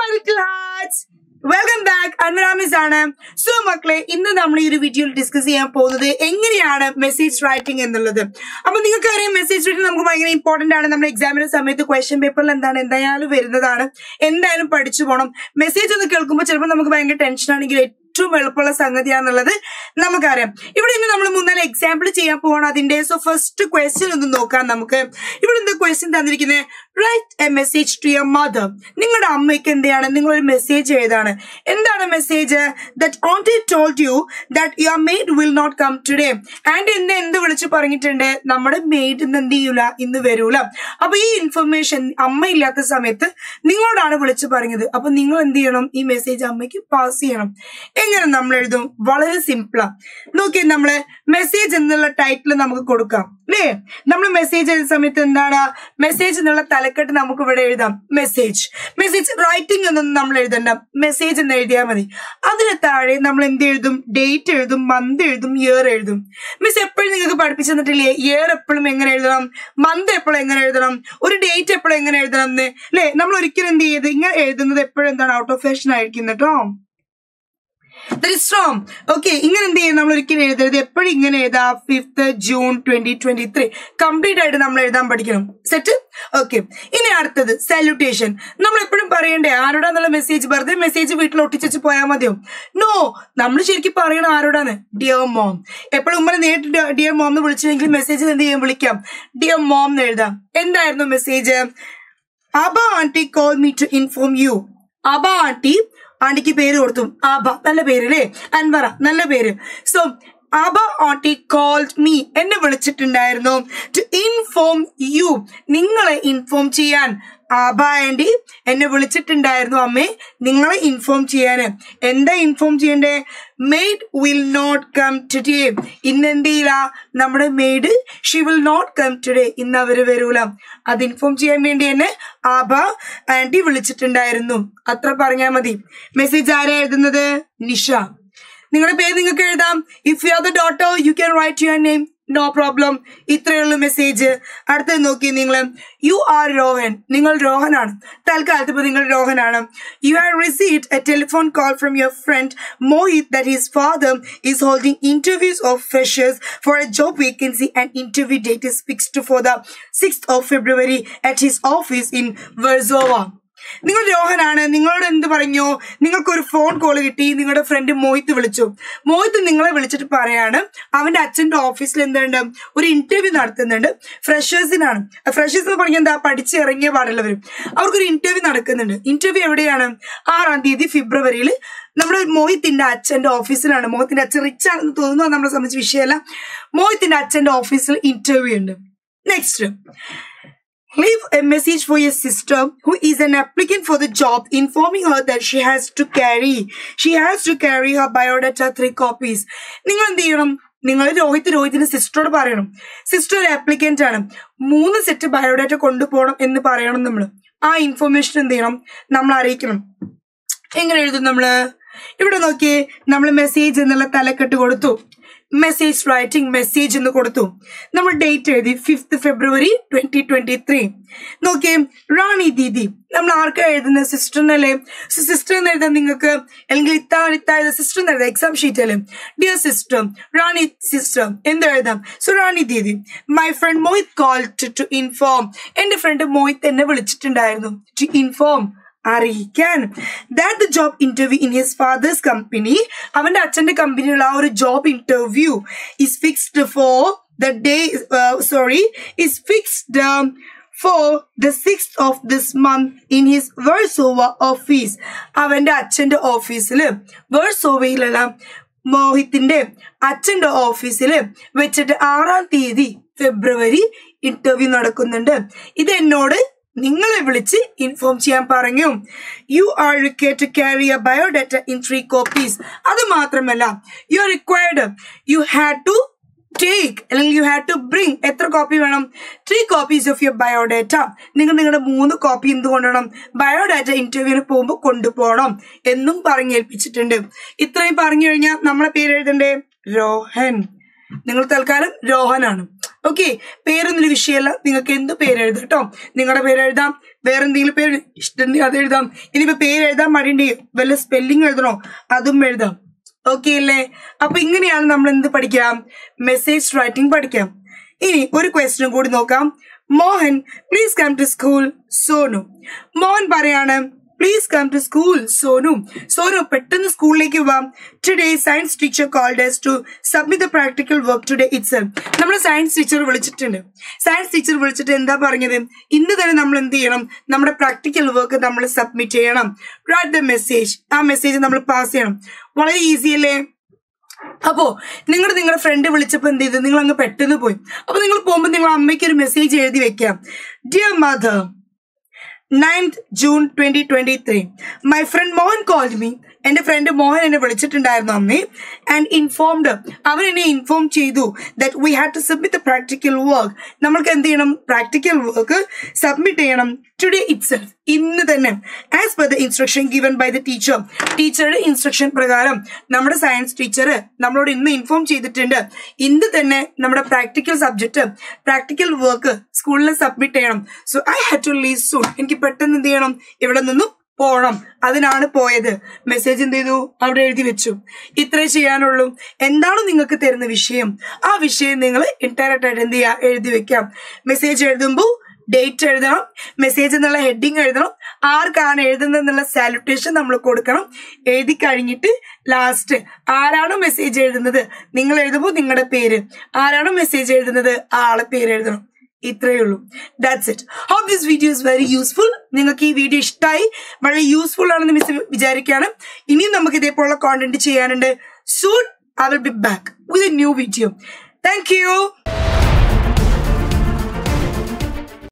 my little hearts welcome back അൻവരാമിസ് ആണ് so മക്കളെ ഇന്ന് നമ്മൾ ഈ ഒരു വീഡിയോയിൽ ഡിസ്കസ് ചെയ്യാൻ പോകുന്നത് എങ്ങനെയാണ് മെസ്സേജ് റൈറ്റിംഗ് എന്നുള്ളത് അപ്പൊ നിങ്ങൾക്ക് അറിയാം മെസ്സേജ് റൈറ്റിംഗ് നമുക്ക് ഭയങ്കര ഇമ്പോർട്ടന്റ് ആണ് നമ്മുടെ എക്സാമിന്റെ സമയത്ത് ക്വസ്റ്റ്യൻ പേപ്പറിൽ എന്താണ് എന്തായാലും വരുന്നതാണ് എന്തായാലും പഠിച്ചു പോകണം മെസ്സേജ് ഒന്ന് കേൾക്കുമ്പോൾ ചിലപ്പോൾ നമുക്ക് ഭയങ്കര ടെൻഷൻ ആണെങ്കിൽ ഏറ്റവും എളുപ്പമുള്ള സംഗതിയാണെന്നുള്ളത് നമുക്കറിയാം ഇവിടെ ഇന്ന് നമ്മൾ മൂന്നാല് എക്സാമ്പിൾ ചെയ്യാൻ പോവാണ് അതിന്റെ സോ ഫസ്റ്റ് ക്വസ്റ്റ്യൻ ഒന്ന് നോക്കാം നമുക്ക് ഇവിടെ എന്താ ക്വസ്റ്റ്യൻ തന്നിരിക്കുന്നത് write a message to your mother നിങ്ങളുടെ അമ്മയ്ക്ക് എന്താണ് നിങ്ങൾ ഒരു മെസ്സേജ് എഴുതാണ് എന്താണ് message that only told you that your maid will not come today and എന്നെ എന്ത് വിളിച്ച് പറഞ്ഞിട്ടുണ്ട് നമ്മുടെ മെയ്ഡ് ഇന്ന് എന്ത് ചെയ്യൂല ഇന്ന് വരൂല അപ്പൊ ഈ ഇൻഫർമേഷൻ അമ്മ ഇല്ലാത്ത സമയത്ത് നിങ്ങളോടാണ് വിളിച്ച് പറഞ്ഞത് അപ്പൊ നിങ്ങൾ എന്ത് ചെയ്യണം ഈ മെസ്സേജ് അമ്മയ്ക്ക് പാസ് ചെയ്യണം എങ്ങനെ നമ്മൾ എഴുതും വളരെ സിമ്പിളാ നോക്കിയേ നമ്മള് മെസ്സേജ് എന്നുള്ള ടൈറ്റിൽ നമുക്ക് കൊടുക്കാം അല്ലേ നമ്മൾ മെസ്സേജ് എഴുതുന്ന സമയത്ത് എന്താണ് മെസ്സേജ് എന്നുള്ള തലക്കെട്ട് നമുക്ക് ഇവിടെ എഴുതാം മെസ്സേജ് മെസ്സേജ് റൈറ്റിംഗ് എന്നൊന്നും നമ്മൾ എഴുതണ്ട മെസ്സേജ് എന്ന് എഴുതിയാൽ മതി അതിന് താഴെ നമ്മൾ എന്ത് എഴുതും ഡേറ്റ് എഴുതും മന്ത് എഴുതും ഇയർ എഴുതും മിസ് എപ്പോഴും നിങ്ങൾക്ക് പഠിപ്പിച്ചു തന്നിട്ടില്ലേ ഇയർ എപ്പോഴും എങ്ങനെ എഴുതണം മന്ത് എപ്പോഴും എങ്ങനെ എഴുതണം ഒരു ഡേറ്റ് എപ്പോഴും എങ്ങനെ എഴുതണം എന്ന് അല്ലേ നമ്മൾ ഒരിക്കലും എന്ത് ചെയ്ത് ഇങ്ങനെ എഴുതുന്നത് എപ്പോഴും എന്താണ് ഔട്ട് ഓഫ് ഫാഷൻ ആയിരിക്കും കേട്ടോ സ്ട്രോങ് ഓക്കെ ഇങ്ങനെ എന്ത് ചെയ്യും നമ്മൾ ഒരിക്കലും എഴുതരുത് എപ്പോഴും ഇങ്ങനെ എഴുതാം fifth June twenty twenty three complete ആയിട്ട് നമ്മൾ എഴുതാൻ പഠിക്കണം സെറ്റ് ഓക്കെ ഇനി അടുത്തത് സാല്യൂട്ടേഷൻ നമ്മൾ എപ്പോഴും പറയണ്ടേ ആരോടാന്നുള്ള മെസ്സേജ് വെറുതെ മെസ്സേജ് വീട്ടിൽ ഒട്ടിച്ചു പോയാൽ മതിയോ നോ നമ്മൾ ശരിക്കും പറയണം ആരോടാണ് ഡിയർ മോം എപ്പോഴും ഉമ്മനെ നേരിട്ട് ഡിയർ മോം എന്ന് വിളിച്ചില്ലെങ്കിൽ മെസ്സേജ് എന്ത് ചെയ്യാൻ വിളിക്കാം ഡിയർ മോം എന്ന് എഴുതാം എന്തായിരുന്നു message Abha aunty call me to inform you Abha aunty ആന്റിക്ക് പേര് കൊടുത്തു ആബ നല്ല പേര് അല്ലേ അൻവറ നല്ല പേര് so Abha aunty called me എന്നെ വിളിച്ചിട്ടുണ്ടായിരുന്നു ടു ഇൻഫോം യു നിങ്ങളെ ഇൻഫോം ചെയ്യാൻ ആബ ആന്റി എന്നെ വിളിച്ചിട്ടുണ്ടായിരുന്നു അമ്മേ നിങ്ങളെ ഇൻഫോം ചെയ്യാന് എന്താ ഇൻഫോം ചെയ്യണ്ടേ maid will not come today ഇന്ന് എന്ത് ചെയ്യില്ല നമ്മുടെ maid she will not come today ഇന്ന് അവര് വരൂല അത് ഇൻഫോം ചെയ്യാൻ വേണ്ടി എന്നെ ആബ ആന്റി വിളിച്ചിട്ടുണ്ടായിരുന്നു അത്ര പറഞ്ഞാൽ മതി മെസ്സേജ് ആരാ എഴുതുന്നത് നിഷ നിങ്ങളുടെ പേര് നിങ്ങൾക്ക് എഴുതാം if you are the daughter you can write your name no problem ഇത്രയുള്ള മെസ്സേജ് അടുത്തത് നോക്കി നിങ്ങൾ യു ആർ രോഹൻ നിങ്ങൾ രോഹനാണ് തൽക്കാലത്ത് ഇപ്പൊ നിങ്ങൾ രോഹനാണ് you have received a telephone call from your friend Mohit that his father is holding interviews of freshers for a job vacancy and interview date is fixed for the six of February at his office in Versova നിങ്ങൾ രോഹനാണ് നിങ്ങളോട് എന്ത് പറഞ്ഞു നിങ്ങൾക്കൊരു phone call കിട്ടി നിങ്ങളുടെ front Mohit വിളിച്ചു മോഹിത്ത് നിങ്ങളെ വിളിച്ചിട്ട് പറയാണ് അവന്റെ അച്ഛന്റെ ഓഫീസിൽ എന്തുണ്ട് ഒരു ഇന്റർവ്യൂ നടത്തുന്നുണ്ട് ഫ്രഷേഴ്സിനാണ് ഫ്രഷേഴ്സ് എന്ന് പറഞ്ഞാൽ എന്താ പഠിച്ചിറങ്ങിയ പാടുള്ളവരും അവർക്കൊരു ഇന്റർവ്യൂ നടക്കുന്നുണ്ട് ഇന്റർവ്യൂ എവിടെയാണ് ആറാം തീയതി ഫെബ്രുവരിയിൽ നമ്മുടെ മോഹിത്തിന്റെ അച്ഛന്റെ ഓഫീസിലാണ് മോഹിത്തിന്റെ അച്ഛൻ റിച്ച് ആണെന്ന് തോന്നുന്നു അത് നമ്മളെ സംബന്ധിച്ച് വിഷയമല്ല മോഹിത്തിന്റെ അച്ഛന്റെ ഓഫീസിൽ ഇന്റർവ്യൂ ഉണ്ട് next Leave a message for your sister who is an applicant for the job informing her that she has to carry she has to carry her biodata three copies നിങ്ങൾ എന്ത് ചെയ്യണം നിങ്ങൾ രോഹിത് രോഹിത്തിന്റെ സിസ്റ്ററോട് പറയണം സിസ്റ്റർ ഒരു applicant ആണ് മൂന്ന് set biodata കൊണ്ടുപോകണം എന്ന് പറയണം നമ്മൾ ആ ഇൻഫർമേഷൻ എന്ത് ചെയ്യണം നമ്മൾ അറിയിക്കണം എങ്ങനെ എഴുതും നമ്മള് ഇവിടെ നോക്കിയേ നമ്മൾ മെസ്സേജ് എന്നുള്ള തലക്കെട്ട് കൊടുത്തു മെസ്സേജ് റൈറ്റിംഗ് മെസ്സേജ് എന്ന് കൊടുത്തു നമ്മൾ ഡേറ്റ് എഴുതി fifth February twenty twenty three നോക്കിയേ റാണി ദീദി നമ്മൾ ആർക്കാ എഴുതുന്നത് സിസ്റ്ററിനല്ലേ സിസ്റ്റർ എന്ന് എഴുതാൻ നിങ്ങൾക്ക് അല്ലെങ്കിൽ ഇത്ത ഇത്ത സിസ്റ്റർ എന്ന് എഴുതാം എക്സാം ഷീറ്റ് അല്ലേ ഡിയർ സിസ്റ്റർ റാണി സിസ്റ്റർ എന്ത് എഴുതാം so Rani didi my friend Mohit call to inform എന്റെ ഫ്രണ്ട് മോഹിത് എന്നെ വിളിച്ചിട്ടുണ്ടായിരുന്നു ടു ഇൻഫോം അറിയിക്കാൻ that the job interview in his father's company അവന്റെ അച്ഛന്റെ കമ്പനിയുള്ള ആ ഒരു job interview is fixed for the day sorry is fixed for the six of this month in his Versova office അവന്റെ അച്ഛന്റെ ഓഫീസിൽ വേഴ്സോവയിലുള്ള മോഹിത്തിന്റെ അച്ഛന്റെ ഓഫീസിൽ വെച്ചിട്ട് ആറാം തീയതി ഫെബ്രുവരി ഇന്റർവ്യൂ നടക്കുന്നുണ്ട് ഇത് എന്നോട് നിങ്ങളെ വിളിച്ച് ഇൻഫോം ചെയ്യാൻ പറഞ്ഞു you are require to carry a biodata in three copies അത് മാത്രമല്ല you are required you had to take അല്ലെങ്കിൽ യു ഹാഡ് ടു ബ്രിങ് എത്ര കോപ്പി വേണം three copies of your biodata നിങ്ങൾ നിങ്ങളുടെ മൂന്ന് കോപ്പി എന്ത് കൊണ്ടുപോകണം ബയോഡാറ്റ ഇന്റർവ്യൂവിന് പോകുമ്പോൾ കൊണ്ടുപോകണം എന്നും പറഞ്ഞേൽപ്പിച്ചിട്ടുണ്ട് ഇത്രയും പറഞ്ഞു കഴിഞ്ഞാൽ നമ്മളെ പേര് എഴുതണ്ടേ രോഹൻ നിങ്ങൾ തൽക്കാലം രോഹനാണ് ഓക്കെ പേരൊന്നൊരു വിഷയമല്ല നിങ്ങൾക്ക് എന്ത് പേര് എഴുതാം കേട്ടോ നിങ്ങളുടെ പേര് എഴുതാം വേറെ എന്തെങ്കിലും പേര് ഇഷ്ടമുണ്ടെങ്കിൽ അത് എഴുതാം ഇനിയിപ്പോ പേര് എഴുതാൻ മടിയുണ്ടെങ്കിൽ വല്ല സ്പെല്ലിംഗ് എഴുതണോ അതും എഴുതാം ഓക്കെ അല്ലേ അപ്പൊ ഇങ്ങനെയാണ് നമ്മൾ എന്ത് പഠിക്കാം മെസ്സേജ് റൈറ്റിംഗ് പഠിക്കാം ഇനി ഒരു ക്വസ്റ്റ്യൻ കൂടി നോക്കാം Mohan please come to school Sonu Mohan പറയാണ് please come to school Sonu Sonu പെട്ടെന്ന് സ്കൂളിലേക്ക് പോവാം today science teacher called us to submit the practical work today it's നമ്മുടെ സയൻസ് ടീച്ചർ വിളിച്ചിട്ടുണ്ട് സയൻസ് ടീച്ചർ വിളിച്ചിട്ട് എന്താ പറഞ്ഞത് ഇന്ന് തന്നെ നമ്മൾ എന്ത് ചെയ്യണം നമ്മുടെ പ്രാക്ടിക്കൽ വർക്ക് നമ്മൾ സബ്മിറ്റ് ചെയ്യണം റൈറ്റ് ദ മെസ്സേജ് ആ മെസ്സേജ് നമ്മൾ പാസ് ചെയ്യണം വളരെ ഈസി അല്ലേ അപ്പോ നിങ്ങൾ നിങ്ങളുടെ ഫ്രണ്ട് വിളിച്ചപ്പോൾ എന്ത് ചെയ്തു നിങ്ങൾ അങ്ങ് പെട്ടെന്ന് പോയി അപ്പൊ നിങ്ങൾ പോകുമ്പോൾ നിങ്ങൾ അമ്മയ്ക്ക് ഒരു മെസ്സേജ് എഴുതി വെക്കാം dear mother ninth June twenty twenty three my friend Mohan called me എന്റെ ഫ്രണ്ട് മോഹൻ എന്നെ വിളിച്ചിട്ടുണ്ടായിരുന്നു അമ്മേ ആൻഡ് ഇൻഫോംഡ് അവൻ എന്നെ ഇൻഫോം ചെയ്തു that we had to submit the practical work നമ്മൾക്ക് എന്ത് ചെയ്യണം പ്രാക്ടിക്കൽ വർക്ക് സബ്മിറ്റ് ചെയ്യണം ടുഡേ ഇറ്റ് സെൽഫ് ഇന്ന് തന്നെ as per the instruction given by the teacher ടീച്ചറുടെ ഇൻസ്ട്രക്ഷൻ പ്രകാരം നമ്മുടെ സയൻസ് ടീച്ചർ നമ്മളോട് ഇന്ന് ഇൻഫോം ചെയ്തിട്ടുണ്ട് ഇന്ന് തന്നെ നമ്മുടെ പ്രാക്ടിക്കൽ സബ്ജക്ട് പ്രാക്ടിക്കൽ വർക്ക് സ്കൂളിൽ സബ്മിറ്റ് ചെയ്യണം so I had to leave soon എനിക്ക് പെട്ടെന്ന് എന്ത് ചെയ്യണം ഇവിടെ നിന്നും പോണം അതിനാണ് പോയത് മെസ്സേജ് എന്ത് ചെയ്തു അവിടെ എഴുതി വെച്ചു ഇത്രേ ചെയ്യാനുള്ളൂ എന്താണോ നിങ്ങൾക്ക് തരുന്ന വിഷയം ആ വിഷയം നിങ്ങൾ ഇൻഡയറക്റ്റ് ആയിട്ട് എന്ത് ചെയ്യുക എഴുതി വെക്കാം മെസ്സേജ് എഴുതുമ്പോൾ ഡേറ്റ് എഴുതണം മെസ്സേജ് എന്നുള്ള ഹെഡിങ് എഴുതണം ആർക്കാണ് എഴുതുന്നത് എന്നുള്ള സാലുട്ടേഷൻ നമ്മൾ കൊടുക്കണം എഴുതി കഴിഞ്ഞിട്ട് ലാസ്റ്റ് ആരാണോ മെസ്സേജ് എഴുതുന്നത് നിങ്ങൾ എഴുതുമ്പോൾ നിങ്ങളുടെ പേര് ആരാണോ മെസ്സേജ് എഴുതുന്നത് ആ ആളെ പേര് എഴുതണം ഇത്രയേ ഉള്ളൂ that's it hope this video is very useful നിങ്ങൾക്ക് ഈ വീഡിയോ ഇഷ്ടമായി വളരെ യൂസ്ഫുൾ ആണെന്ന് മിസ് വിചാരിക്കുകയാണ് ഇനിയും നമുക്ക് ഇതേപോലുള്ള കോണ്ടന്റ് ചെയ്യാനുണ്ട് soon I will be back with a new video thank U